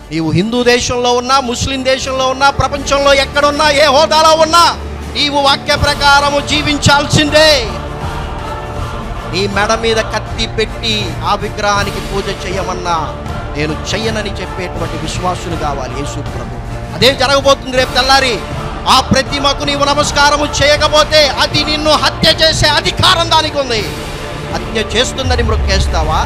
నీవు హిందూ దేశంలో ఉన్నా ముస్లిం దేశంలో ఉన్నా ప్రపంచంలో ఎక్కడున్నా ఏ హోదాలో ఉన్నా నీవు వాక్య ప్రకారము జీవించాల్సిందే నీ మెడ మీద కత్తి పెట్టి ఆ విగ్రహానికి పూజ చేయమన్నా నేను చెయ్యనని చెప్పేటువంటి విశ్వాసులు కావాలి యేసు ప్రభు అదే జరగబోతుంది రేపు తెల్లారి ఆ ప్రతిమకు నీవు నమస్కారము చేయకపోతే అది నిన్ను హత్య చేసే అధికారం దానికి ఉంది హత్య చేస్తుందని మృక్కేస్తావా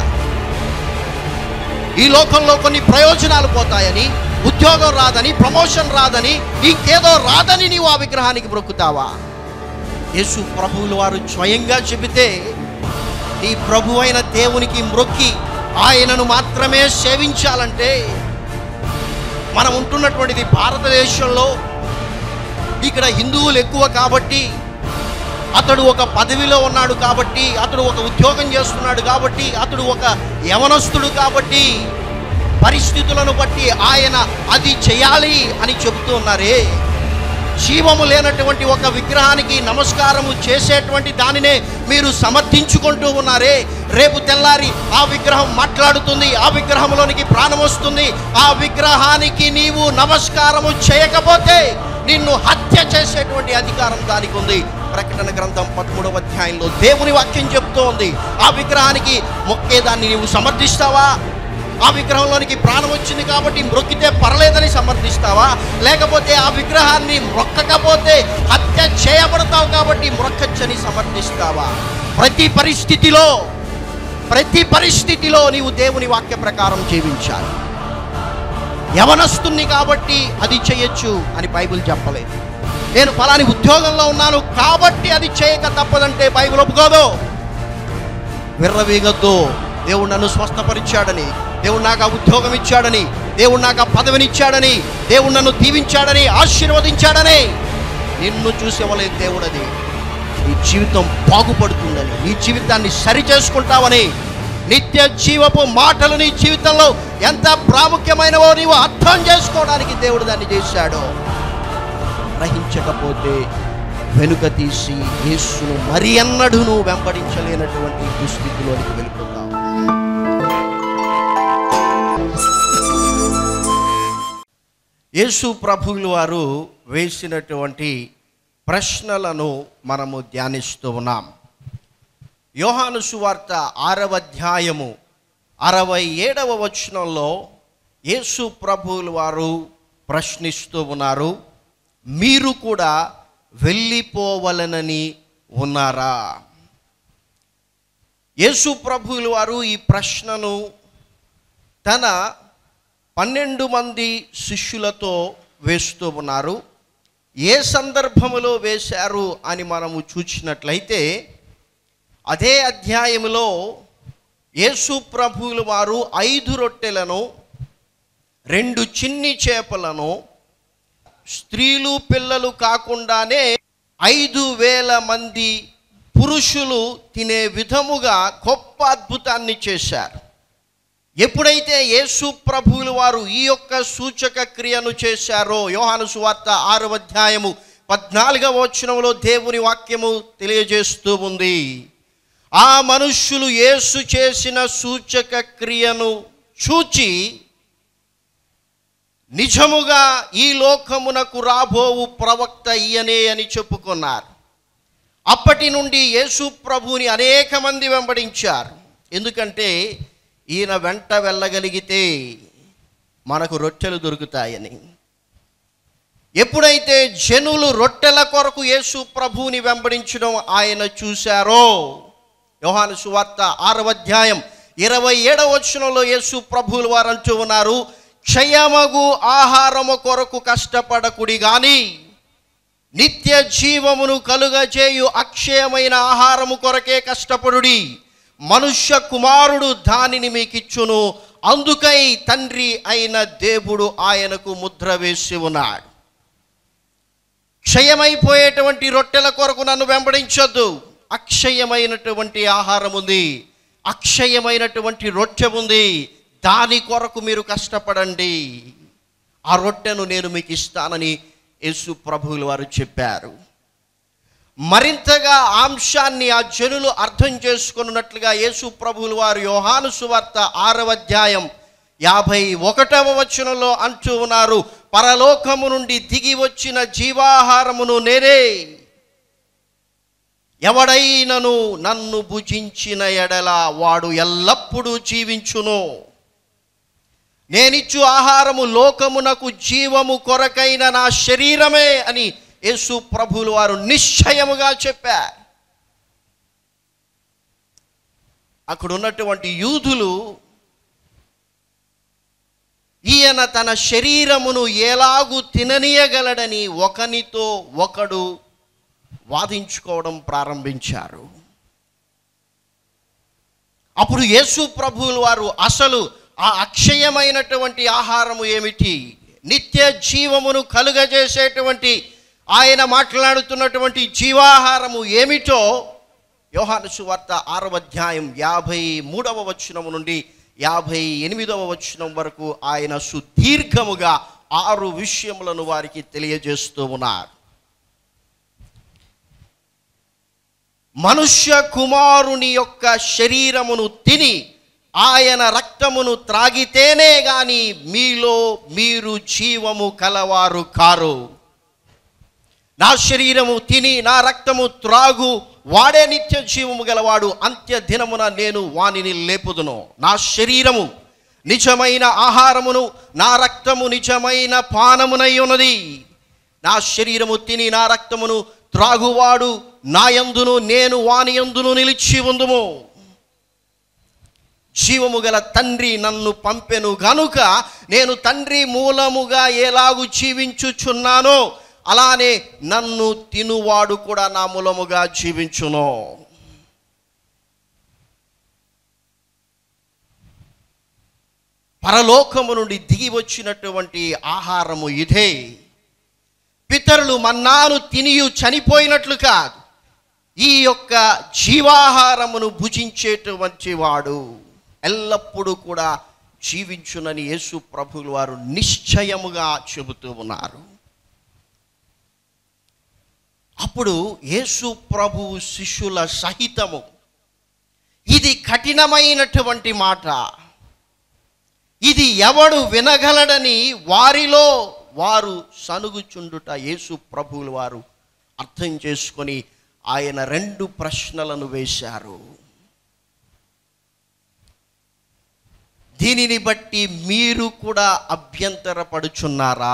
ఈ లోకంలో కొన్ని ప్రయోజనాలు పోతాయని ఉద్యోగం రాదని ప్రమోషన్ రాదని ఇంకేదో రాదని నీవు ఆ విగ్రహానికి మొక్కుతావా యేసు ప్రభువులు వారు స్వయంగా చెబితే నీ ప్రభు అయిన దేవునికి మ్రొక్కి ఆయనను మాత్రమే సేవించాలంటే మనం ఉంటున్నటువంటిది భారతదేశంలో ఇక్కడ హిందువులు ఎక్కువ కాబట్టి అతడు ఒక పదవిలో ఉన్నాడు కాబట్టి అతడు ఒక ఉద్యోగం చేస్తున్నాడు కాబట్టి అతడు ఒక యవనస్తుడు కాబట్టి పరిస్థితులను బట్టి ఆయన అది చేయాలి అని చెబుతూ ఉన్నారే జీవము లేనటువంటి ఒక విగ్రహానికి నమస్కారము చేసేటువంటి దానినే మీరు సమర్థించుకుంటూ ఉన్నారే రేపు తెల్లారి ఆ విగ్రహం మాట్లాడుతుంది ఆ విగ్రహంలోనికి ప్రాణం వస్తుంది ఆ విగ్రహానికి నీవు నమస్కారము చేయకపోతే నిన్ను హత్య చేసేటువంటి అధికారం దానికి ఉంది ప్రకటన గ్రంథం పదమూడవ అధ్యాయంలో దేవుని వాక్యం చెప్తూ ఉంది ఆ విగ్రహానికి మొక్కేదాన్ని నీవు సమర్థిస్తావా ఆ విగ్రహంలోనికి ప్రాణం వచ్చింది కాబట్టి మ్రొక్కితే పర్లేదని సమర్థిస్తావా లేకపోతే ఆ విగ్రహాన్ని మొక్కకపోతే హత్య చేయబడతావు కాబట్టి మొక్కచ్చని సమర్థిస్తావా ప్రతి పరిస్థితిలో ప్రతి పరిస్థితిలో నీవు దేవుని వాక్య ప్రకారం జీవించాలి యవనస్తుని కాబట్టి అది చేయొచ్చు అని బైబిల్ చెప్పలేదు నేను ఫలాని ఉద్యోగంలో ఉన్నాను కాబట్టి అది చేయక తప్పదంటే బైబిల్ ఒప్పుకోదు విర్రవీగద్దు దేవుడు నన్ను స్వస్థపరిచాడని దేవుడు నాకు ఆ ఉద్యోగం ఇచ్చాడని దేవుడు నాకు ఆ పదవిని ఇచ్చాడని దేవుడు నన్ను దీవించాడని ఆశీర్వదించాడని నిన్ను చూసేవలేదు దేవుడు అది నీ జీవితం బాగుపడుతుందని నీ జీవితాన్ని సరి చేసుకుంటావని నిత్య జీవపు మాటలు నీ జీవితంలో ఎంత ప్రాముఖ్యమైనవో నీవు అర్థం చేసుకోవడానికి దేవుడు దాన్ని చేశాడు గ్రహించకపోతే వెనుక తీసి యేసును మరి అన్నడును వెంబడించలేనటువంటి దుస్థితిలోనికి వెళ్ళిపోతాం యేసు ప్రభువులు వారు వేసినటువంటి ప్రశ్నలను మనము ధ్యానిస్తూ ఉన్నాం యోహాను సువార్త ఆరవ అధ్యాయము అరవై ఏడవ వచనంలో యేసు ప్రభువులు వారు ప్రశ్నిస్తూ ఉన్నారు మీరు కూడా వెళ్ళిపోవలనని ఉన్నారా యేసు ప్రభువులు వారు ఈ ప్రశ్నను తన పన్నెండు మంది శిష్యులతో వేస్తూ ఉన్నారు ఏ సందర్భములో వేశారు అని మనము చూసినట్లయితే అదే అధ్యాయములో యేసు ప్రభువులు వారు ఐదు రొట్టెలను రెండు చిన్ని చేపలను స్త్రీలు పిల్లలు కాకుండానే ఐదు వేల మంది పురుషులు తినే విధముగా గొప్ప అద్భుతాన్ని చేశారు ఎప్పుడైతే యేసు ప్రభువులు వారు ఈ యొక్క సూచక క్రియను చేశారో యోహాను సువార్త ఆరు అధ్యాయము పద్నాలుగవ వచనంలో దేవుని వాక్యము తెలియజేస్తూ ఉంది ఆ మనుష్యులు యేసు చేసిన సూచక క్రియను చూచి నిజముగా ఈ లోకమునకు రాబోవు ప్రవక్త ఈయనే అని చెప్పుకున్నారు అప్పటి నుండి యేసు ప్రభువుని అనేక మంది వెంబడించారు ఎందుకంటే ఈయన వెంట వెళ్ళగలిగితే మనకు రొట్టెలు దొరుకుతాయని ఎప్పుడైతే జనులు రొట్టెల కొరకు యేసు ప్రభువుని వెంబడించడం ఆయన చూశారో యోహాను సువార్త ఆరవ అధ్యాయం ఇరవై ఏడవ వచనంలో యేసు ప్రభువులు వారు అంటూ ఉన్నారు క్షయమగు ఆహారము కొరకు కష్టపడకుడి గాని నిత్య జీవమును కలుగజేయు అక్షయమైన ఆహారము కొరకే కష్టపడుడి మనుష్య కుమారుడు దానిని మీకిచ్చును అందుకై తండ్రి అయిన దేవుడు ఆయనకు ముద్ర వేసి ఉన్నాడు క్షయమైపోయేటువంటి రొట్టెల కొరకు నన్ను వెంబడించొద్దు అక్షయమైనటువంటి ఆహారం ఉంది అక్షయమైనటువంటి రొట్టె ఉంది దాని కొరకు మీరు కష్టపడండి ఆ రొట్టెను నేను మీకు ఇస్తానని యేసు ప్రభువులు వారు చెప్పారు మరింతగా ఆ అంశాన్ని ఆ జనులు అర్థం చేసుకున్నట్లుగా యేసు ప్రభువులు వారు యోహాను సువార్త ఆరవ అధ్యాయం యాభై ఒకటవ వచనంలో అంటూ ఉన్నారు పరలోకము నుండి దిగి వచ్చిన జీవాహారమును నేనే ఎవడైనను నన్ను భుజించిన ఎడల వాడు ఎల్లప్పుడూ జీవించును నేనిచ్చు ఆహారము లోకమునకు జీవము కొరకైన నా శరీరమే అని యేసు ప్రభులు వారు నిశ్చయముగా చెప్పారు అక్కడ ఉన్నటువంటి యూదులు ఈయన తన శరీరమును ఎలాగూ తిననీయగలడని ఒకనితో ఒకడు వాదించుకోవడం ప్రారంభించారు అప్పుడు యేసు ప్రభువులు వారు అసలు ఆ అక్షయమైనటువంటి ఆహారము ఏమిటి నిత్య జీవమును కలుగజేసేటువంటి ఆయన మాట్లాడుతున్నటువంటి జీవాహారము ఏమిటో యోహాను సువార్త ఆరవ అధ్యాయం యాభై మూడవ వచనము నుండి యాభై ఎనిమిదవ వచనం వరకు ఆయన సుదీర్ఘముగా ఆరు విషయములను వారికి తెలియజేస్తూ ఉన్నారు మనుష్య కుమారుని యొక్క శరీరమును తిని ఆయన రక్తమును త్రాగితేనే గాని మీలో మీరు జీవము కలవారు కారు నా శరీరము తిని నా రక్తము త్రాగు వాడే నిత్య జీవము గలవాడు అంత్య దినమున నేను వానిని లేపుదును నా శరీరము నిజమైన ఆహారమును నా రక్తము నిజమైన పానమునై ఉన్నది నా శరీరము తిని నా రక్తమును త్రాగువాడు నా యందును నేను వాని యందును నిలిచి ఉందుము జీవము గల తండ్రి నన్ను పంపెను గనుక నేను తండ్రి మూలముగా ఎలాగు జీవించుచున్నానో అలానే నన్ను తినువాడు కూడా నా మూలముగా జీవించును పరలోకము నుండి దిగి వచ్చినటువంటి ఆహారము ఇదే పితరులు మన్నాను తినియు చనిపోయినట్లు కాదు ఈ యొక్క జీవాహారమును భుజించేటువంటి వాడు ఎల్లప్పుడూ కూడా జీవించునని యేసు ప్రభులు వారు నిశ్చయముగా చెబుతూ ఉన్నారు అప్పుడు యేసు ప్రభు శిష్యుల సహితము ఇది కఠినమైనటువంటి మాట ఇది ఎవడు వినగలడని వారిలో వారు సనుగుచుండుట యేసు ప్రభువులు వారు అర్థం చేసుకొని ఆయన రెండు ప్రశ్నలను వేశారు దీనిని బట్టి మీరు కూడా అభ్యంతరపడుచున్నారా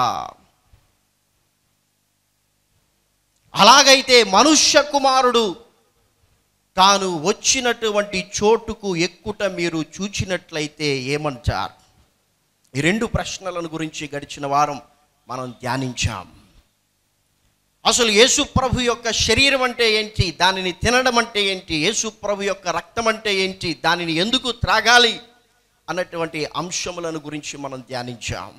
అలాగైతే మనుష్య కుమారుడు తాను వచ్చినటువంటి చోటుకు ఎక్కుట మీరు చూచినట్లయితే ఏమంటారు ఈ రెండు ప్రశ్నలను గురించి గడిచిన వారం మనం ధ్యానించాం అసలు యేసు ప్రభు యొక్క శరీరం అంటే ఏంటి దానిని తినడం అంటే ఏంటి యేసు ప్రభు యొక్క రక్తం అంటే ఏంటి దానిని ఎందుకు త్రాగాలి అన్నటువంటి అంశములను గురించి మనం ధ్యానించాం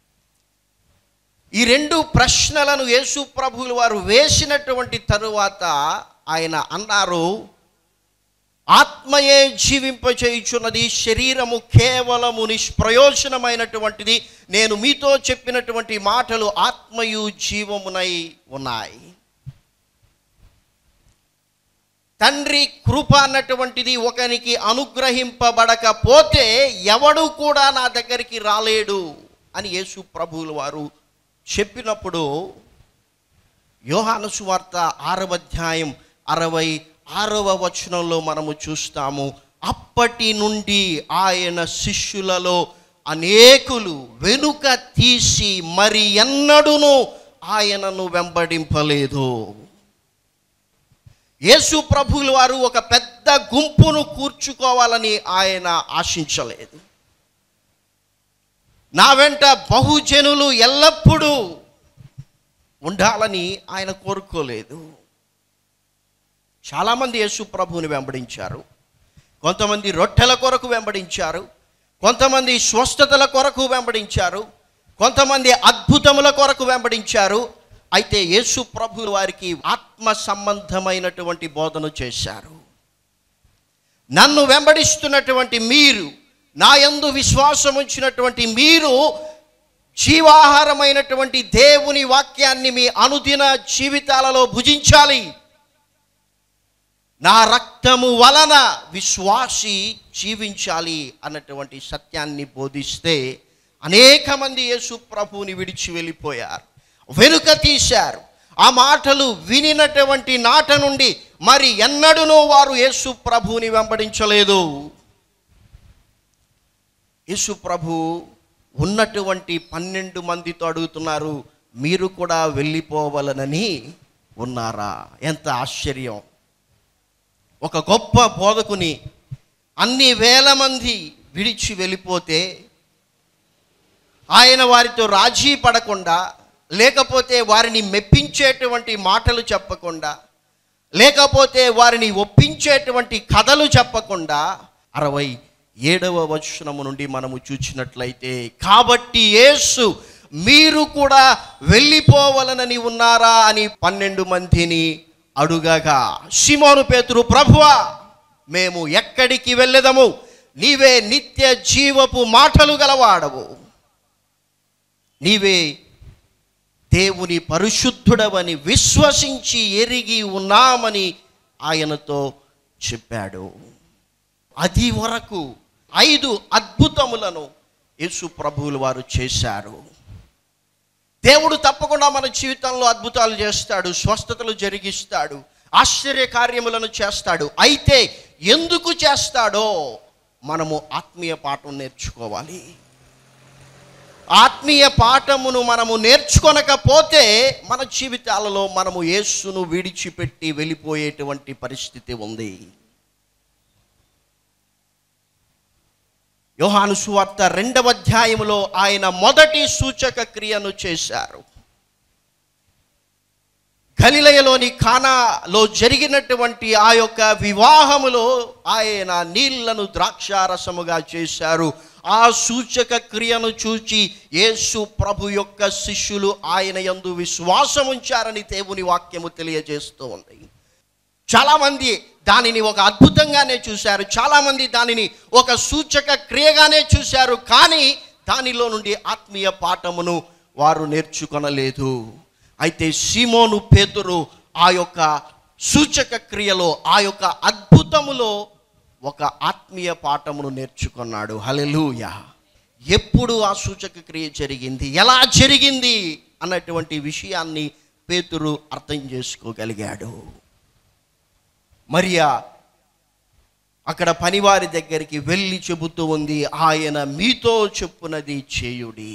ఈ రెండు ప్రశ్నలను యేసు ప్రభువులు వారు వేసినటువంటి తరువాత ఆయన అన్నారు ఆత్మయే జీవింపచేయుచున్నది శరీరము కేవలము నిష్ప్రయోజనమైనటువంటిది నేను మీతో చెప్పినటువంటి మాటలు ఆత్మయు జీవమునై ఉన్నాయి తండ్రి కృప అన్నటువంటిది ఒకనికి అనుగ్రహింపబడకపోతే ఎవడు కూడా నా దగ్గరికి రాలేడు అని యేసు ప్రభువులు వారు చెప్పినప్పుడు యోహాను సువార్త ఆరవ అధ్యాయం అరవై ఆరవ వచనంలో మనము చూస్తాము అప్పటి నుండి ఆయన శిష్యులలో అనేకులు వెనుక తీసి మరి ఎన్నడూను ఆయనను వెంబడింపలేదు యేసు ప్రభువులు వారు ఒక పెద్ద గుంపును కూర్చుకోవాలని ఆయన ఆశించలేదు నా వెంట బహుజనులు ఎల్లప్పుడూ ఉండాలని ఆయన కోరుకోలేదు చాలామంది యేసు ప్రభువుని వెంబడించారు కొంతమంది రొట్టెల కొరకు వెంబడించారు కొంతమంది స్వస్థతల కొరకు వెంబడించారు కొంతమంది అద్భుతముల కొరకు వెంబడించారు అయితే యేసు ప్రభు వారికి ఆత్మ సంబంధమైనటువంటి బోధన చేశారు నన్ను వెంబడిస్తున్నటువంటి మీరు నా యందు విశ్వాసం ఉంచినటువంటి మీరు జీవాహారమైనటువంటి దేవుని వాక్యాన్ని మీ అనుదిన జీవితాలలో భుజించాలి నా రక్తము వలన విశ్వాసి జీవించాలి అన్నటువంటి సత్యాన్ని బోధిస్తే అనేక మంది యేసు ప్రభువుని విడిచి వెళ్ళిపోయారు వెనుక తీశారు ఆ మాటలు వినినటువంటి నాట నుండి మరి ఎన్నడూనూ వారు యేసు ప్రభువుని వెంబడించలేదు యేసు ప్రభు ఉన్నటువంటి పన్నెండు మందితో అడుగుతున్నారు మీరు కూడా వెళ్ళిపోవలనని ఉన్నారా ఎంత ఆశ్చర్యం ఒక గొప్ప బోధకుని అన్ని వేల మంది విడిచి వెళ్ళిపోతే ఆయన వారితో రాజీ పడకుండా లేకపోతే వారిని మెప్పించేటువంటి మాటలు చెప్పకుండా లేకపోతే వారిని ఒప్పించేటువంటి కథలు చెప్పకుండా అరవై ఏడవ వచనము నుండి మనము చూచినట్లయితే కాబట్టి యేసు మీరు కూడా వెళ్ళిపోవలనని ఉన్నారా అని పన్నెండు మందిని అడుగగా సిమోను పేతురు ప్రభువా మేము ఎక్కడికి వెళ్ళదము నీవే నిత్య జీవపు మాటలు గలవాడవు నీవే దేవుని పరిశుద్ధుడవని విశ్వసించి ఎరిగి ఉన్నామని ఆయనతో చెప్పాడు అది వరకు ఐదు అద్భుతములను యేసు ప్రభువులు వారు చేశారు దేవుడు తప్పకుండా మన జీవితంలో అద్భుతాలు చేస్తాడు స్వస్థతలు జరిగిస్తాడు ఆశ్చర్య కార్యములను చేస్తాడు అయితే ఎందుకు చేస్తాడో మనము ఆత్మీయ పాఠం నేర్చుకోవాలి ఆత్మీయ పాఠమును మనము నేర్చుకొనకపోతే మన జీవితాలలో మనము యేసును విడిచిపెట్టి వెళ్ళిపోయేటువంటి పరిస్థితి ఉంది యోహాను సువార్త రెండవ అధ్యాయములో ఆయన మొదటి సూచక క్రియను చేశారు గలిలయలోని కానాలో జరిగినటువంటి ఆ యొక్క వివాహములో ఆయన నీళ్లను ద్రాక్షారసముగా చేశారు ఆ సూచక క్రియను చూచి యేసు ప్రభు యొక్క శిష్యులు ఆయన యందు విశ్వాసం ఉంచారని దేవుని వాక్యము తెలియజేస్తూ ఉంది చాలామంది దానిని ఒక అద్భుతంగానే చూశారు చాలామంది దానిని ఒక సూచక క్రియగానే చూశారు కానీ దానిలో నుండి ఆత్మీయ పాఠమును వారు నేర్చుకొనలేదు అయితే సీమోను పేతురు ఆ యొక్క సూచక క్రియలో ఆ యొక్క అద్భుతములో ఒక ఆత్మీయ పాఠమును నేర్చుకున్నాడు హలెలూయ ఎప్పుడు ఆ సూచక క్రియ జరిగింది ఎలా జరిగింది అన్నటువంటి విషయాన్ని పేతురు అర్థం చేసుకోగలిగాడు మరియా అక్కడ పనివారి దగ్గరికి వెళ్ళి చెబుతూ ఉంది ఆయన మీతో చెప్పునది చేయుడి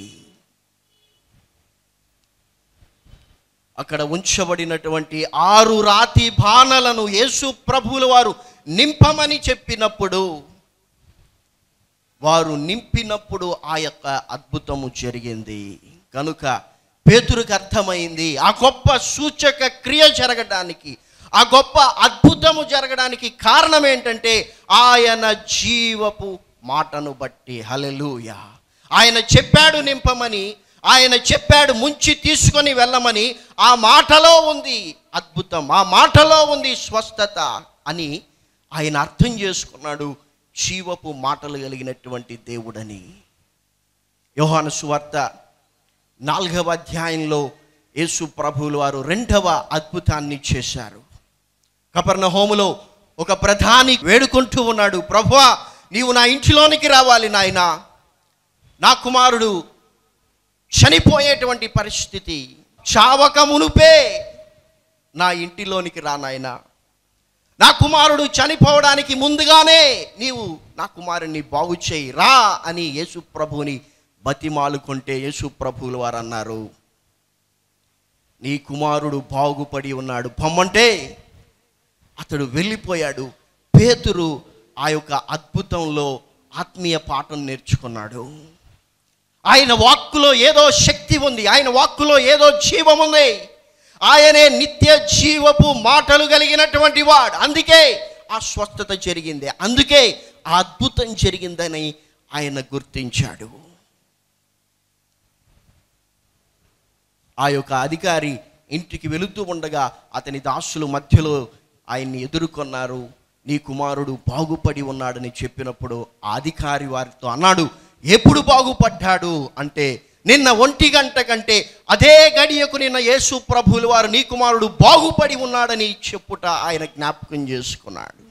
అక్కడ ఉంచబడినటువంటి ఆరు రాతి బాణలను యేసు ప్రభువుల వారు నింపమని చెప్పినప్పుడు వారు నింపినప్పుడు ఆ యొక్క అద్భుతము జరిగింది కనుక పేతురికి అర్థమైంది ఆ గొప్ప సూచక క్రియ జరగడానికి ఆ గొప్ప అద్భుతము జరగడానికి కారణం ఏంటంటే ఆయన జీవపు మాటను బట్టి హలెలూయ ఆయన చెప్పాడు నింపమని ఆయన చెప్పాడు ముంచి తీసుకొని వెళ్ళమని ఆ మాటలో ఉంది అద్భుతం ఆ మాటలో ఉంది స్వస్థత అని ఆయన అర్థం చేసుకున్నాడు జీవపు మాటలు కలిగినటువంటి దేవుడని యోహాను సువార్త నాలుగవ అధ్యాయంలో యేసు ప్రభువులు వారు రెండవ అద్భుతాన్ని చేశారు కపర్ణ హోములో ఒక ప్రధాని వేడుకుంటూ ఉన్నాడు ప్రభువా నీవు నా ఇంటిలోనికి రావాలి నాయనా నా కుమారుడు చనిపోయేటువంటి పరిస్థితి చావక మునుపే నా ఇంటిలోనికి రా నాయనా నా కుమారుడు చనిపోవడానికి ముందుగానే నీవు నా కుమారుణ్ణి బాగు చేయి రా అని యేసు ప్రభువుని బతిమాలుకుంటే యేసు ప్రభువులు వారు అన్నారు నీ కుమారుడు బాగుపడి ఉన్నాడు పొమ్మంటే అతడు వెళ్ళిపోయాడు పేతురు ఆ యొక్క అద్భుతంలో ఆత్మీయ పాఠం నేర్చుకున్నాడు ఆయన వాక్కులో ఏదో శక్తి ఉంది ఆయన వాక్కులో ఏదో జీవం ఉంది ఆయనే నిత్య జీవపు మాటలు కలిగినటువంటి వాడు అందుకే ఆ స్వస్థత జరిగింది అందుకే ఆ అద్భుతం జరిగిందని ఆయన గుర్తించాడు ఆ యొక్క అధికారి ఇంటికి వెళుతూ ఉండగా అతని దాసులు మధ్యలో ఆయన్ని ఎదుర్కొన్నారు నీ కుమారుడు బాగుపడి ఉన్నాడని చెప్పినప్పుడు ఆ అధికారి వారితో అన్నాడు ఎప్పుడు బాగుపడ్డాడు అంటే నిన్న ఒంటి గంట కంటే అదే గడియకు నిన్న యేసు ప్రభువులు వారు నీ కుమారుడు బాగుపడి ఉన్నాడని చెప్పుట ఆయన జ్ఞాపకం చేసుకున్నాడు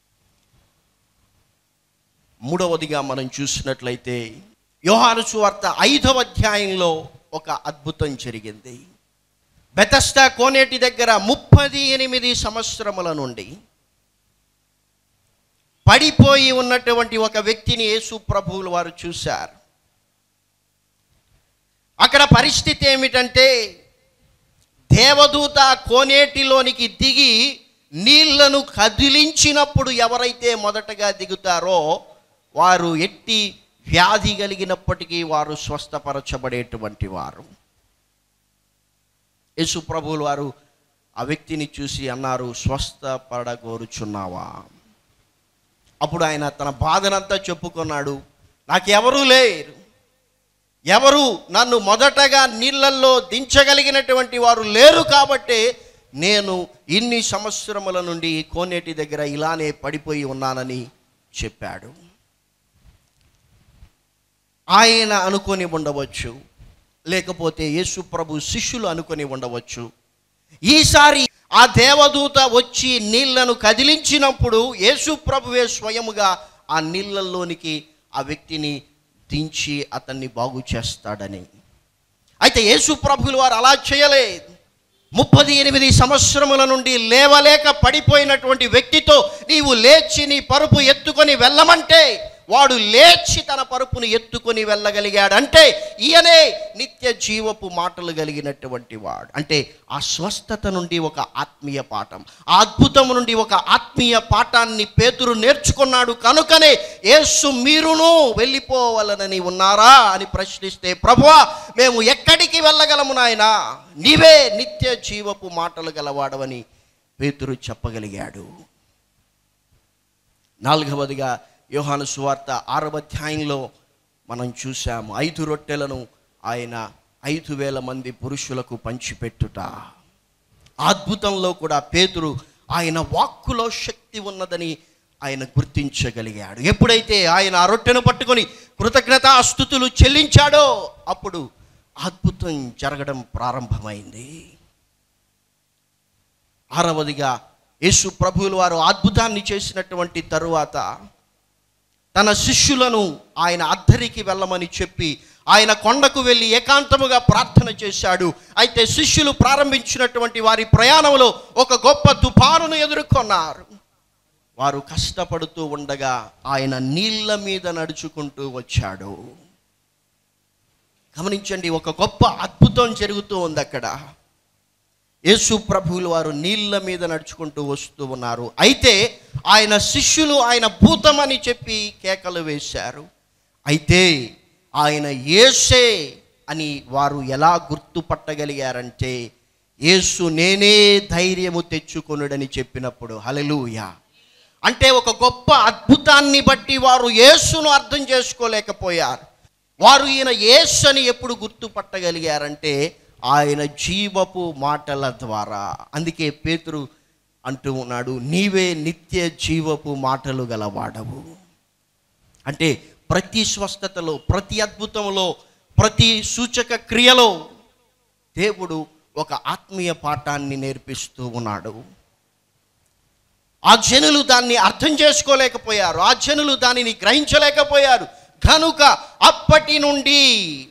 మూడవదిగా మనం చూసినట్లయితే యోహాను సువార్త ఐదవ అధ్యాయంలో ఒక అద్భుతం జరిగింది బెతస్తా కోనేటి దగ్గర ముప్పది ఎనిమిది సంవత్సరముల నుండి పడిపోయి ఉన్నటువంటి ఒక వ్యక్తిని యేసు ప్రభువులు వారు చూశారు అక్కడ పరిస్థితి ఏమిటంటే దేవదూత కోనేటిలోనికి దిగి నీళ్లను కదిలించినప్పుడు ఎవరైతే మొదటగా దిగుతారో వారు ఎట్టి వ్యాధి కలిగినప్పటికీ వారు స్వస్థపరచబడేటువంటి వారు యేసు ప్రభువులు వారు ఆ వ్యక్తిని చూసి అన్నారు స్వస్థపడగోరుచున్నావా అప్పుడు ఆయన తన బాధనంతా చెప్పుకున్నాడు నాకెవరూ లేరు ఎవరు నన్ను మొదటగా నీళ్ళల్లో దించగలిగినటువంటి వారు లేరు కాబట్టే నేను ఇన్ని సంవత్సరముల నుండి ఈ కోనేటి దగ్గర ఇలానే పడిపోయి ఉన్నానని చెప్పాడు ఆయన అనుకొని ఉండవచ్చు లేకపోతే యేసు ప్రభు శిష్యులు అనుకొని ఉండవచ్చు ఈసారి ఆ దేవదూత వచ్చి నీళ్లను కదిలించినప్పుడు యేసు ప్రభువే స్వయముగా ఆ నీళ్ళల్లోనికి ఆ వ్యక్తిని దించి అతన్ని బాగు చేస్తాడని అయితే యేసు ప్రభులు వారు అలా చేయలేదు ముప్పది ఎనిమిది సంవత్సరముల నుండి లేవలేక పడిపోయినటువంటి వ్యక్తితో నీవు లేచి నీ పరుపు ఎత్తుకొని వెళ్ళమంటే వాడు లేచి తన పరుపును ఎత్తుకొని వెళ్ళగలిగాడు అంటే ఈయనే నిత్య జీవపు మాటలు కలిగినటువంటి వాడు అంటే ఆ స్వస్థత నుండి ఒక ఆత్మీయ పాఠం ఆ అద్భుతం నుండి ఒక ఆత్మీయ పాఠాన్ని పేతురు నేర్చుకున్నాడు కనుకనే యేసు మీరును వెళ్ళిపోవాలనని ఉన్నారా అని ప్రశ్నిస్తే ప్రభువా మేము ఎక్కడికి వెళ్ళగలము నాయనా నీవే నిత్య జీవపు మాటలు గలవాడవని పేతురు చెప్పగలిగాడు నాలుగవదిగా యోహాను సువార్త ఆరవ అధ్యాయంలో మనం చూసాము ఐదు రొట్టెలను ఆయన ఐదు వేల మంది పురుషులకు పంచిపెట్టుట అద్భుతంలో కూడా పేతురు ఆయన వాక్కులో శక్తి ఉన్నదని ఆయన గుర్తించగలిగాడు ఎప్పుడైతే ఆయన ఆ రొట్టెను పట్టుకొని కృతజ్ఞతాస్థుతులు చెల్లించాడో అప్పుడు అద్భుతం జరగడం ప్రారంభమైంది ఆరవదిగా యేసు ప్రభువులు వారు అద్భుతాన్ని చేసినటువంటి తరువాత తన శిష్యులను ఆయన అద్దరికి వెళ్ళమని చెప్పి ఆయన కొండకు వెళ్ళి ఏకాంతముగా ప్రార్థన చేశాడు అయితే శిష్యులు ప్రారంభించినటువంటి వారి ప్రయాణంలో ఒక గొప్ప తుఫానును ఎదుర్కొన్నారు వారు కష్టపడుతూ ఉండగా ఆయన నీళ్ళ మీద నడుచుకుంటూ వచ్చాడు గమనించండి ఒక గొప్ప అద్భుతం జరుగుతూ ఉంది అక్కడ యేసు ప్రభువులు వారు నీళ్ళ మీద నడుచుకుంటూ వస్తూ ఉన్నారు అయితే ఆయన శిష్యులు ఆయన భూతమని చెప్పి కేకలు వేశారు అయితే ఆయన యేసే అని వారు ఎలా గుర్తుపట్టగలిగారంటే యేసు నేనే ధైర్యము తెచ్చుకొనుడని చెప్పినప్పుడు హలెలూయా అంటే ఒక గొప్ప అద్భుతాన్ని బట్టి వారు యేసును అర్థం చేసుకోలేకపోయారు వారు ఈయన యేసు అని ఎప్పుడు గుర్తుపట్టగలిగారంటే ఆయన జీవపు మాటల ద్వారా అందుకే పేతురు అంటూ ఉన్నాడు నీవే నిత్య జీవపు మాటలు గలవాడవు అంటే ప్రతి స్వస్థతలో ప్రతి అద్భుతంలో ప్రతి సూచక క్రియలో దేవుడు ఒక ఆత్మీయ పాఠాన్ని నేర్పిస్తూ ఉన్నాడు ఆ జనులు దాన్ని అర్థం చేసుకోలేకపోయారు ఆ జనులు దానిని గ్రహించలేకపోయారు కనుక అప్పటి నుండి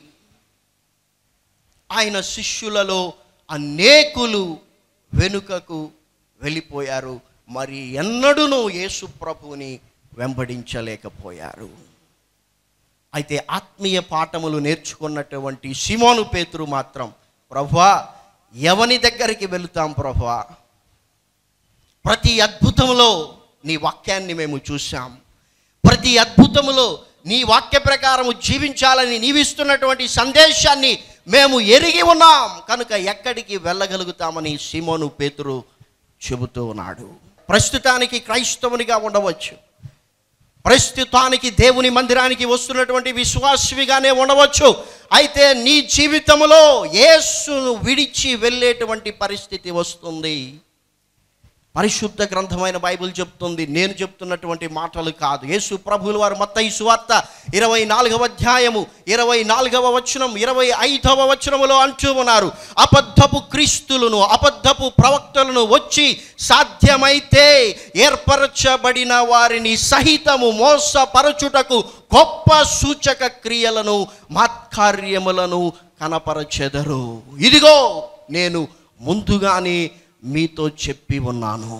ఆయన శిష్యులలో అనేకులు వెనుకకు వెళ్ళిపోయారు మరి ఎన్నడూనూ యేసు ప్రభువుని వెంబడించలేకపోయారు అయితే ఆత్మీయ పాఠములు నేర్చుకున్నటువంటి సిమోను పేతురు మాత్రం ప్రభా ఎవని దగ్గరికి వెళుతాం ప్రభా ప్రతి అద్భుతంలో నీ వాక్యాన్ని మేము చూసాం ప్రతి అద్భుతములో నీ వాక్య ప్రకారము జీవించాలని నీవిస్తున్నటువంటి సందేశాన్ని మేము ఎరిగి ఉన్నాం కనుక ఎక్కడికి వెళ్ళగలుగుతామని సిమోను పేతురు చెబుతూ ఉన్నాడు ప్రస్తుతానికి క్రైస్తవునిగా ఉండవచ్చు ప్రస్తుతానికి దేవుని మందిరానికి వస్తున్నటువంటి విశ్వాసవిగానే ఉండవచ్చు అయితే నీ జీవితంలో యేసును విడిచి వెళ్ళేటువంటి పరిస్థితి వస్తుంది పరిశుద్ధ గ్రంథమైన బైబిల్ చెప్తుంది నేను చెప్తున్నటువంటి మాటలు కాదు యేసు ప్రభువుల వారు మత్తయి సువార్త ఇరవై నాలుగవ అధ్యాయము ఇరవై నాలుగవ వచనం ఇరవై ఐదవ వచనములో అంటూ ఉన్నారు అబద్ధపు క్రీస్తులను అబద్ధపు ప్రవక్తలను వచ్చి సాధ్యమైతే ఏర్పరచబడిన వారిని సహితము మోసపరచుటకు గొప్ప సూచక క్రియలను మాత్కార్యములను కనపరచెదరు ఇదిగో నేను ముందుగానే మీతో చెప్పి ఉన్నాను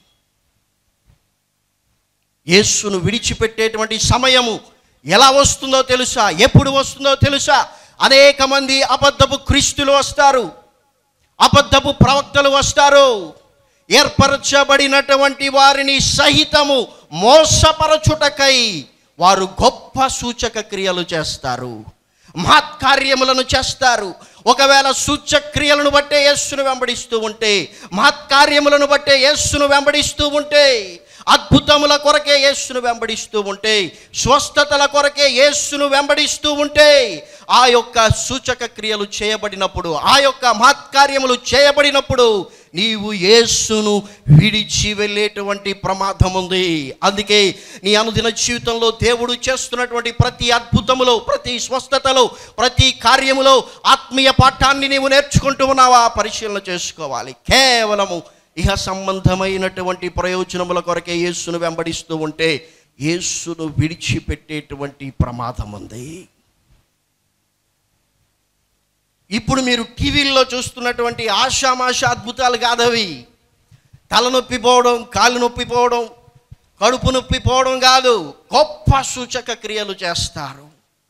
యేసును విడిచిపెట్టేటువంటి సమయము ఎలా వస్తుందో తెలుసా ఎప్పుడు వస్తుందో తెలుసా అనేక మంది అబద్ధపు క్రీస్తులు వస్తారు అబద్ధపు ప్రవక్తలు వస్తారు ఏర్పరచబడినటువంటి వారిని సహితము మోసపరచుటకై వారు గొప్ప సూచక క్రియలు చేస్తారు మహత్కార్యములను చేస్తారు ఒకవేళ సూచక క్రియలను బట్టే యేస్సును వెంబడిస్తూ ఉంటే మహత్కార్యములను బట్టే యేస్సును వెంబడిస్తూ ఉంటే అద్భుతముల కొరకే యేస్సును వెంబడిస్తూ ఉంటే స్వస్థతల కొరకే యేస్సును వెంబడిస్తూ ఉంటే ఆ యొక్క సూచక క్రియలు చేయబడినప్పుడు ఆ యొక్క మహత్కార్యములు చేయబడినప్పుడు నీవు యేస్సును విడిచి వెళ్ళేటువంటి ప్రమాదం ఉంది అందుకే నీ అనుదిన జీవితంలో దేవుడు చేస్తున్నటువంటి ప్రతి అద్భుతములో ప్రతి స్వస్థతలో ప్రతి కార్యములో ఆత్మీయ పాఠాన్ని నీవు నేర్చుకుంటూ ఉన్నావా పరిశీలన చేసుకోవాలి కేవలము ఇహ సంబంధమైనటువంటి ప్రయోజనముల కొరకే యేస్సును వెంబడిస్తూ ఉంటే యేస్సును విడిచిపెట్టేటువంటి ప్రమాదం ఉంది ఇప్పుడు మీరు టీవీల్లో చూస్తున్నటువంటి ఆషామాష అద్భుతాలు కాదవి తలనొప్పి పోవడం కాలు నొప్పి పోవడం కడుపు నొప్పి పోవడం కాదు గొప్ప సూచక క్రియలు చేస్తారు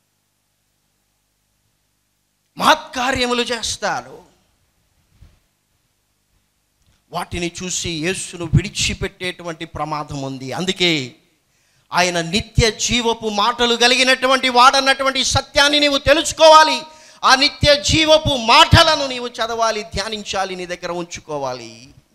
మహత్కార్యములు చేస్తారు వాటిని చూసి యేసును విడిచిపెట్టేటువంటి ప్రమాదం ఉంది అందుకే ఆయన నిత్య జీవపు మాటలు కలిగినటువంటి వాడన్నటువంటి సత్యాన్ని నీవు తెలుసుకోవాలి ఆ నిత్య జీవపు మాటలను నీవు చదవాలి ధ్యానించాలి నీ దగ్గర ఉంచుకోవాలి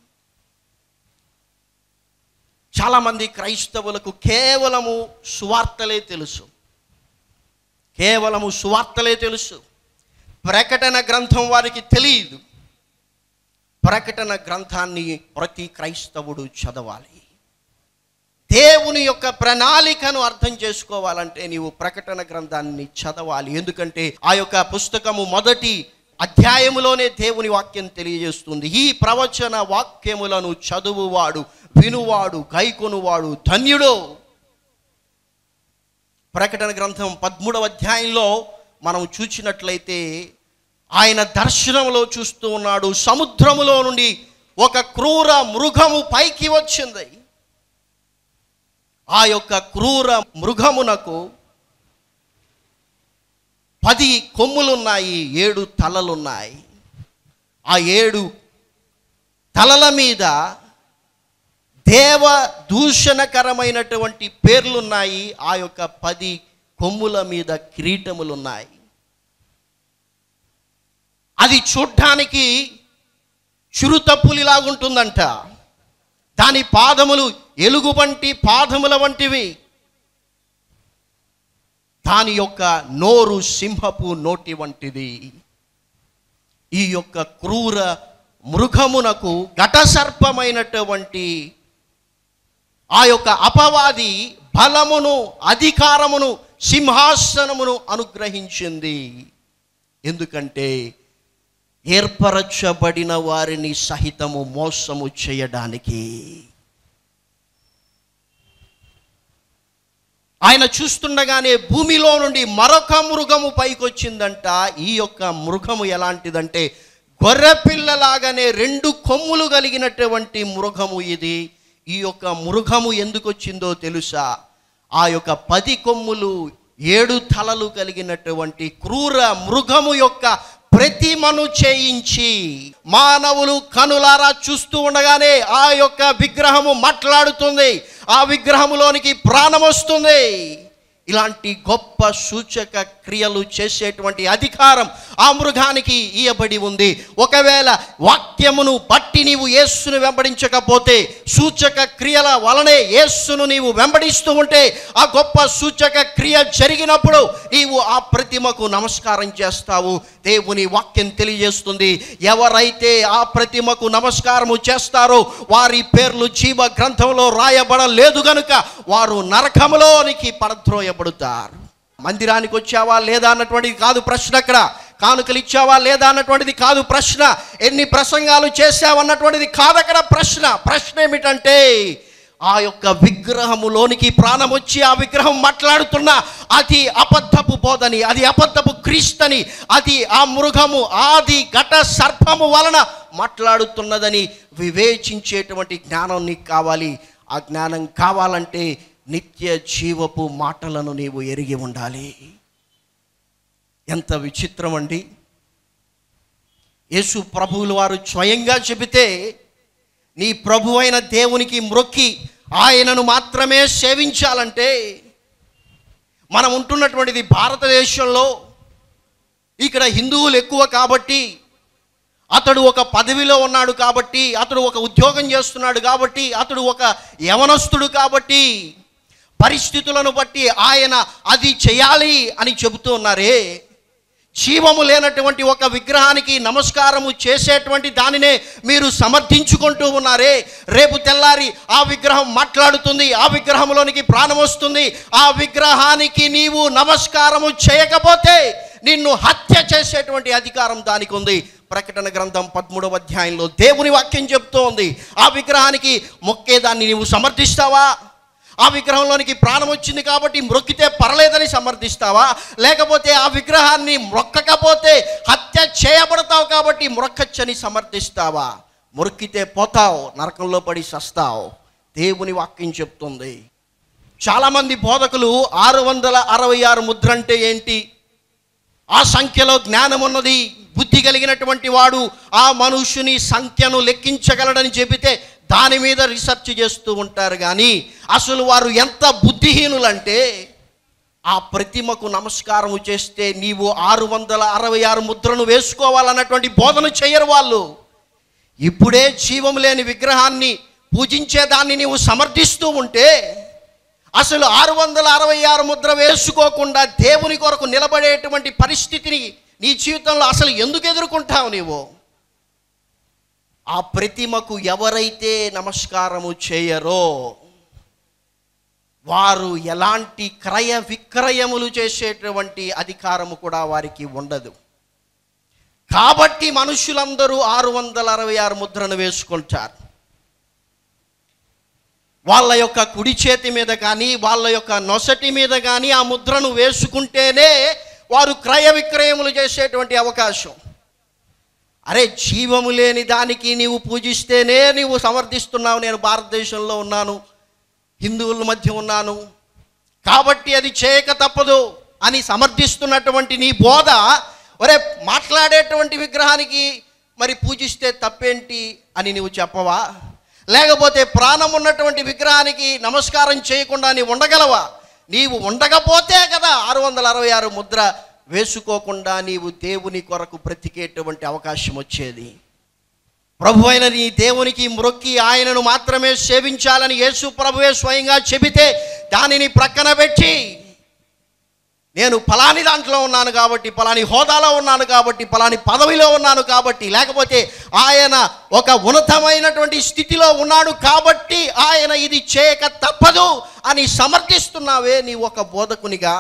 చాలామంది క్రైస్తవులకు కేవలము సువార్తలే తెలుసు కేవలము సువార్తలే తెలుసు ప్రకటన గ్రంథం వారికి తెలియదు ప్రకటన గ్రంథాన్ని ప్రతి క్రైస్తవుడు చదవాలి దేవుని యొక్క ప్రణాళికను అర్థం చేసుకోవాలంటే నీవు ప్రకటన గ్రంథాన్ని చదవాలి ఎందుకంటే ఆ యొక్క పుస్తకము మొదటి అధ్యాయములోనే దేవుని వాక్యం తెలియజేస్తుంది ఈ ప్రవచన వాక్యములను చదువువాడు వినువాడు గైకొనువాడు ధన్యుడు ప్రకటన గ్రంథం పదమూడవ అధ్యాయంలో మనం చూచినట్లయితే ఆయన దర్శనంలో చూస్తూ ఉన్నాడు సముద్రములో నుండి ఒక క్రూర మృగము పైకి వచ్చింది ఆ యొక్క క్రూర మృగమునకు పది కొమ్ములున్నాయి ఏడు తలలున్నాయి ఆ ఏడు తలల మీద దేవ దూషణకరమైనటువంటి పేర్లున్నాయి ఆ యొక్క పది కొమ్ముల మీద కిరీటములున్నాయి అది చూడ్డానికి చురుతపులిలాగుంటుందంట దాని పాదములు ఎలుగు వంటి పాదముల వంటివి దాని యొక్క నోరు సింహపు నోటి వంటిది ఈ యొక్క క్రూర మృగమునకు ఘటసర్పమైనటువంటి ఆ యొక్క అపవాది బలమును అధికారమును సింహాసనమును అనుగ్రహించింది ఎందుకంటే ఏర్పరచబడిన వారిని సహితము మోసము చేయడానికి ఆయన చూస్తుండగానే భూమిలో నుండి మరొక మృగము పైకొచ్చిందంట ఈ యొక్క మృగము ఎలాంటిదంటే గొర్రెపిల్లలాగానే రెండు కొమ్ములు కలిగినటువంటి మృగము ఇది ఈ యొక్క మృగము ఎందుకు వచ్చిందో తెలుసా ఆ యొక్క పది కొమ్ములు ఏడు తలలు కలిగినటువంటి క్రూర మృగము యొక్క ప్రతిమను చేయించి మానవులు కనులారా చూస్తూ ఉండగానే ఆ యొక్క విగ్రహము మాట్లాడుతుంది ఆ విగ్రహములోనికి ప్రాణం వస్తుంది ఇలాంటి గొప్ప సూచక క్రియలు చేసేటువంటి అధికారం ఆ మృగానికి ఇయ్యబడి ఉంది ఒకవేళ వాక్యమును బట్టి నీవు యేస్సును వెంబడించకపోతే సూచక క్రియల వలనే యేస్సును నీవు వెంబడిస్తూ ఉంటే ఆ గొప్ప సూచక క్రియ జరిగినప్పుడు నీవు ఆ ప్రతిమకు నమస్కారం చేస్తావు దేవుని వాక్యం తెలియజేస్తుంది ఎవరైతే ఆ ప్రతిమకు నమస్కారము చేస్తారో వారి పేర్లు జీవ గ్రంథంలో రాయబడలేదు గనుక వారు నరకములోనికి పడద్రోయబడుతారు మందిరానికి వచ్చావా లేదా అన్నటువంటిది కాదు ప్రశ్న అక్కడ కానుకలు ఇచ్చావా లేదా అన్నటువంటిది కాదు ప్రశ్న ఎన్ని ప్రసంగాలు చేశావన్నటువంటిది కాదు అక్కడ ప్రశ్న ప్రశ్న ఏమిటంటే ఆ యొక్క విగ్రహములోనికి ప్రాణం వచ్చి ఆ విగ్రహం మాట్లాడుతున్న అది అబద్ధపు బోధని అది అబద్ధపు క్రీస్తని అది ఆ మృగము ఆది ఘట సర్పము వలన మాట్లాడుతున్నదని వివేచించేటువంటి జ్ఞానం నీకు కావాలి ఆ జ్ఞానం కావాలంటే నిత్య జీవపు మాటలను నీవు ఎరిగి ఉండాలి ఎంత విచిత్రం అండి యేసు ప్రభువులు వారు స్వయంగా చెబితే నీ ప్రభు అయిన దేవునికి మ్రొక్కి ఆయనను మాత్రమే సేవించాలంటే మనం ఉంటున్నటువంటిది భారతదేశంలో ఇక్కడ హిందువులు ఎక్కువ కాబట్టి అతడు ఒక పదవిలో ఉన్నాడు కాబట్టి అతడు ఒక ఉద్యోగం చేస్తున్నాడు కాబట్టి అతడు ఒక యవనస్తుడు కాబట్టి పరిస్థితులను బట్టి ఆయన అది చేయాలి అని చెబుతూ ఉన్నారే జీవము లేనటువంటి ఒక విగ్రహానికి నమస్కారము చేసేటువంటి దానినే మీరు సమర్థించుకుంటూ ఉన్నారే రేపు తెల్లారి ఆ విగ్రహం మాట్లాడుతుంది ఆ విగ్రహంలోనికి ప్రాణం వస్తుంది ఆ విగ్రహానికి నీవు నమస్కారము చేయకపోతే నిన్ను హత్య చేసేటువంటి అధికారం దానికి ఉంది ప్రకటన గ్రంథం పదమూడవ అధ్యాయంలో దేవుని వాక్యం చెప్తోంది ఆ విగ్రహానికి మొక్కేదాన్ని నీవు సమర్థిస్తావా ఆ విగ్రహంలోనికి ప్రాణం వచ్చింది కాబట్టి మ్రొక్కితే పర్లేదని సమర్థిస్తావా లేకపోతే ఆ విగ్రహాన్ని మ్రొక్కకపోతే హత్య చేయబడతావు కాబట్టి మ్రొక్కచ్చని సమర్థిస్తావా మొక్కితే పోతావు నరకంలో పడి సస్తావు దేవుని వాక్యం చెప్తుంది చాలామంది బోధకులు ఆరు వందల అరవై ఆరు ముద్ర అంటే ఏంటి ఆ సంఖ్యలో జ్ఞానం ఉన్నది బుద్ధి కలిగినటువంటి వాడు ఆ మనుష్యుని సంఖ్యను లెక్కించగలడని చెబితే దాని మీద రీసెర్చ్ చేస్తూ ఉంటారు కానీ అసలు వారు ఎంత బుద్ధిహీనులంటే ఆ ప్రతిమకు నమస్కారము చేస్తే నీవు ఆరు వందల అరవై ఆరు ముద్రను వేసుకోవాలన్నటువంటి బోధన చేయరు వాళ్ళు ఇప్పుడే జీవం లేని విగ్రహాన్ని పూజించేదాన్ని నీవు సమర్థిస్తూ ఉంటే అసలు ఆరు వందల అరవై ఆరు ముద్ర వేసుకోకుండా దేవుని కొరకు నిలబడేటువంటి పరిస్థితిని నీ జీవితంలో అసలు ఎందుకు ఎదుర్కొంటావు నీవు ఆ ప్రతిమకు ఎవరైతే నమస్కారము చేయరో వారు ఎలాంటి క్రయ విక్రయములు చేసేటువంటి అధికారము కూడా వారికి ఉండదు కాబట్టి మనుషులందరూ ఆరు వందల అరవై ఆరు ముద్రను వేసుకుంటారు వాళ్ళ యొక్క కుడి చేతి మీద కానీ వాళ్ళ యొక్క నొసటి మీద కానీ ఆ ముద్రను వేసుకుంటేనే వారు క్రయ విక్రయములు చేసేటువంటి అవకాశం అరే జీవము లేని దానికి నీవు పూజిస్తేనే నీవు సమర్థిస్తున్నావు నేను భారతదేశంలో ఉన్నాను హిందువుల మధ్య ఉన్నాను కాబట్టి అది చేయక తప్పదు అని సమర్థిస్తున్నటువంటి నీ బోధ ఒరే మాట్లాడేటువంటి విగ్రహానికి మరి పూజిస్తే తప్పేంటి అని నీవు చెప్పవా లేకపోతే ప్రాణం ఉన్నటువంటి విగ్రహానికి నమస్కారం చేయకుండా నీవు ఉండగలవా నీవు ఉండకపోతే కదా ఆరు వందల అరవై ఆరు ముద్ర వేసుకోకుండా నీవు దేవుని కొరకు బ్రతికేటువంటి అవకాశం వచ్చేది ప్రభు అయిన నీ దేవునికి మ్రొక్కి ఆయనను మాత్రమే సేవించాలని యేసు ప్రభువే స్వయంగా చెబితే దానిని ప్రక్కన పెట్టి నేను ఫలాని దాంట్లో ఉన్నాను కాబట్టి ఫలాని హోదాలో ఉన్నాను కాబట్టి ఫలాని పదవిలో ఉన్నాను కాబట్టి లేకపోతే ఆయన ఒక ఉన్నతమైనటువంటి స్థితిలో ఉన్నాడు కాబట్టి ఆయన ఇది చేయక తప్పదు అని సమర్థిస్తున్నావే నీ ఒక బోధకునిగా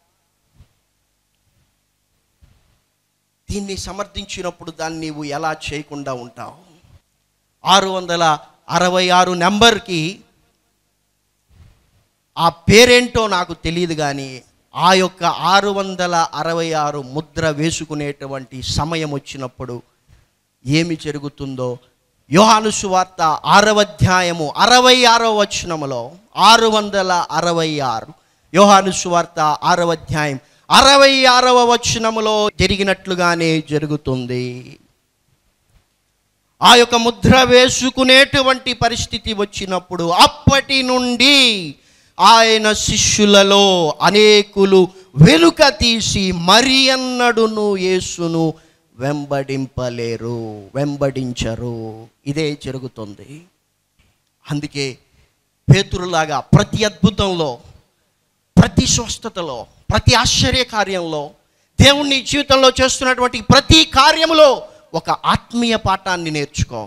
దీన్ని సమర్థించినప్పుడు దాన్ని నీవు ఎలా చేయకుండా ఉంటావు ఆరు వందల అరవై ఆరు నెంబర్కి ఆ పేరేంటో నాకు తెలియదు కానీ ఆ యొక్క ఆరు వందల అరవై ఆరు ముద్ర వేసుకునేటువంటి సమయం వచ్చినప్పుడు ఏమి జరుగుతుందో యోహాను సువార్త ఆరవ అధ్యాయము అరవై ఆరవ వచనములో ఆరు వందల అరవై ఆరు యోహాను సువార్త ఆరవ అధ్యాయం అరవై ఆరవ వచనములో జరిగినట్లుగానే జరుగుతుంది ఆ యొక్క ముద్ర వేసుకునేటువంటి పరిస్థితి వచ్చినప్పుడు అప్పటి నుండి ఆయన శిష్యులలో అనేకులు వెనుక తీసి మరి అన్నడును యేసును వెంబడింపలేరు వెంబడించరు ఇదే జరుగుతుంది అందుకే పేతురులాగా ప్రతి అద్భుతంలో ప్రతి స్వస్థతలో ప్రతి ఆశ్చర్య కార్యంలో దేవుణ్ణి జీవితంలో చేస్తున్నటువంటి ప్రతి కార్యములో ఒక ఆత్మీయ పాఠాన్ని నేర్చుకో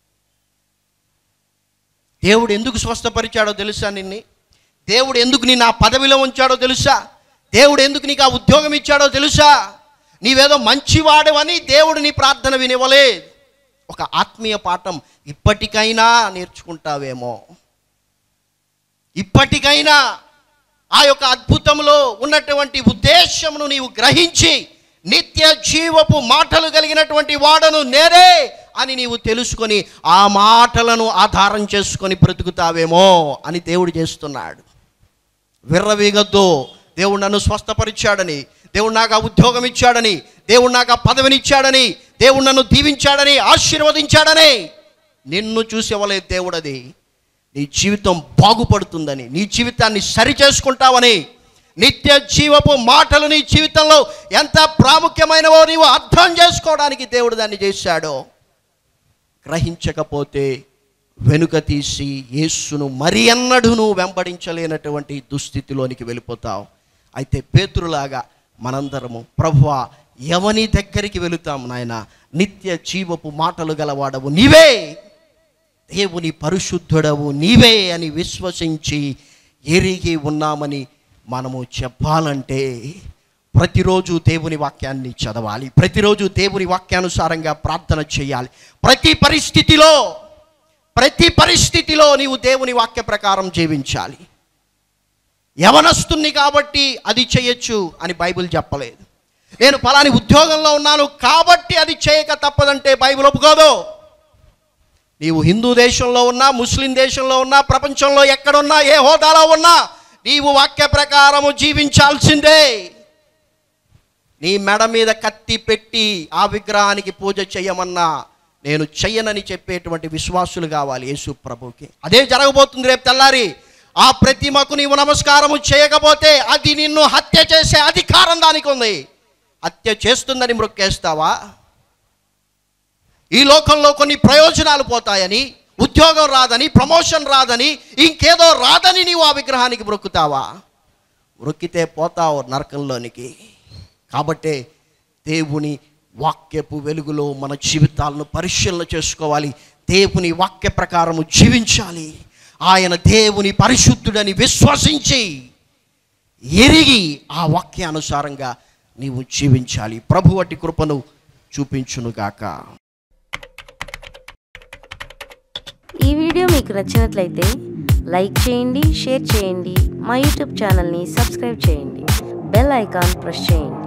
దేవుడు ఎందుకు స్వస్థపరిచాడో తెలుసా నిన్ని దేవుడు ఎందుకు నీ నా పదవిలో ఉంచాడో తెలుసా దేవుడు ఎందుకు నీకు ఆ ఉద్యోగం ఇచ్చాడో తెలుసా నీవేదో మంచివాడవని దేవుడు నీ ప్రార్థన వినివ్వలే ఒక ఆత్మీయ పాఠం ఇప్పటికైనా నేర్చుకుంటావేమో ఇప్పటికైనా ఆ యొక్క అద్భుతంలో ఉన్నటువంటి ఉద్దేశమును నీవు గ్రహించి నిత్య జీవపు మాటలు కలిగినటువంటి వాడను నేరే అని నీవు తెలుసుకొని ఆ మాటలను ఆధారం చేసుకొని బ్రతుకుతావేమో అని దేవుడు చేస్తున్నాడు విర్రవీగద్దు దేవుడు నన్ను స్వస్థపరిచాడని దేవుడు నాకు ఆ ఉద్యోగం ఇచ్చాడని దేవుడు నాకు ఆ పదవిని ఇచ్చాడని దేవుడు నన్ను దీవించాడని ఆశీర్వదించాడని నిన్ను చూసేవలేదు దేవుడు అది నీ జీవితం బాగుపడుతుందని నీ జీవితాన్ని సరి చేసుకుంటావని నిత్య జీవపు మాటలు నీ జీవితంలో ఎంత ప్రాముఖ్యమైనవో నీవు అర్థం చేసుకోవడానికి దేవుడు దాన్ని చేశాడో గ్రహించకపోతే వెనుక తీసి యేసును మరి అన్నడును వెంబడించలేనటువంటి దుస్థితిలోనికి వెళ్ళిపోతావు అయితే పేతురులాగా మనందరము ప్రభువా ఎవని దగ్గరికి వెళుతాం నాయన నిత్య జీవపు మాటలు గలవాడవు నీవే దేవుని పరిశుద్ధుడవు నీవే అని విశ్వసించి ఎరిగి ఉన్నామని మనము చెప్పాలంటే ప్రతిరోజు దేవుని వాక్యాన్ని చదవాలి ప్రతిరోజు దేవుని వాక్యానుసారంగా ప్రార్థన చేయాలి ప్రతి పరిస్థితిలో ప్రతి పరిస్థితిలో నీవు దేవుని వాక్య ప్రకారం జీవించాలి యవనస్తుని కాబట్టి అది చేయొచ్చు అని బైబిల్ చెప్పలేదు నేను ఫలాని ఉద్యోగంలో ఉన్నాను కాబట్టి అది చేయక తప్పదంటే బైబిల్ ఒప్పుకోదు నీవు హిందూ దేశంలో ఉన్నా ముస్లిం దేశంలో ఉన్నా ప్రపంచంలో ఎక్కడున్నా ఏ హోదాలో ఉన్నా నీవు వాక్య ప్రకారము జీవించాల్సిందే నీ మెడ మీద కత్తి పెట్టి ఆ విగ్రహానికి పూజ చేయమన్నా నేను చెయ్యనని చెప్పేటువంటి విశ్వాసులు కావాలి యేసు ప్రభుకి అదే జరగబోతుంది రేపు తెల్లారి ఆ ప్రతిమకు నీవు నమస్కారము చేయకపోతే అది నిన్ను హత్య చేసే అధికారం దానికి ఉంది హత్య చేస్తుందని మృక్కేస్తావా ఈ లోకంలో కొన్ని ప్రయోజనాలు పోతాయని ఉద్యోగం రాదని ప్రమోషన్ రాదని ఇంకేదో రాదని నీవు ఆ విగ్రహానికి మొక్కుతావా మొక్కితే పోతావు నరకంలోనికి కాబట్టే దేవుని వాక్యపు వెలుగులో మన జీవితాలను పరిశీలన చేసుకోవాలి దేవుని వాక్య ప్రకారము జీవించాలి ఆయన దేవుని పరిశుద్ధుడని విశ్వసించి ఎరిగి ఆ వాక్యానుసారంగా నీవు జీవించాలి ప్రభు అట్టి కృపను చూపించునుగాక ఈ వీడియో మీకు నచ్చినట్లయితే లైక్ చేయండి షేర్ చేయండి మా యూట్యూబ్ ఛానల్ని సబ్స్క్రైబ్ చేయండి బెల్ ఐకాన్ ప్రెస్ చేయండి